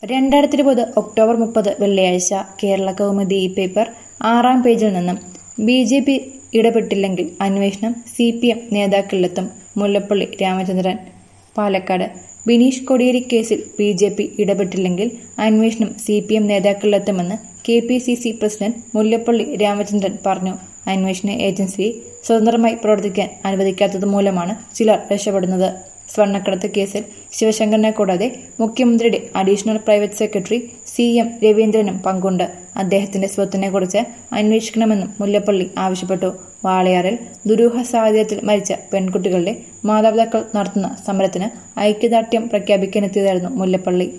രണ്ടായിരത്തി ഇരുപത് ഒക്ടോബർ മുപ്പത് വെള്ളിയാഴ്ച കേരള കൗമുദി ഈ പേപ്പർ ആറാം പേജിൽ നിന്നും ബി ജെ പി ഇടപെട്ടില്ലെങ്കിൽ അന്വേഷണം സി പി എം നേതാക്കളിലെത്തും മുല്ലപ്പള്ളി രാമചന്ദ്രൻ പാലക്കാട് ബിനീഷ് കൊടിയേരി കേസിൽ ബി ജെ പി ഇടപെട്ടില്ലെങ്കിൽ അന്വേഷണം സി പി എം നേതാക്കളിലെത്തുമെന്ന് K P C C president Mullappally Ramachandran പറഞ്ഞു അന്വേഷണ ഏജൻസിയെ സ്വതന്ത്രമായി പ്രവർത്തിക്കാൻ അനുവദിക്കാത്തത് മൂലമാണ് ചിലർ രക്ഷപ്പെടുന്നത് സ്വർണ്ണക്കടത്ത് കേസിൽ ശിവശങ്കറിനെ കൂടാതെ മുഖ്യമന്ത്രിയുടെ additional private secretary C M രവീന്ദ്രനും പങ്കുണ്ട് അദ്ദേഹത്തിന്റെ സ്വത്തിനെക്കുറിച്ച് അന്വേഷിക്കണമെന്നും മുല്ലപ്പള്ളി ആവശ്യപ്പെട്ടു വാളയാറിൽ ദുരൂഹ സാഹചര്യത്തിൽ മരിച്ച പെൺകുട്ടികളുടെ മാതാപിതാക്കൾ നടത്തുന്ന സമരത്തിന് ഐക്യദാർഢ്യം പ്രഖ്യാപിക്കാനെത്തിയതായിരുന്നു മുല്ലപ്പള്ളി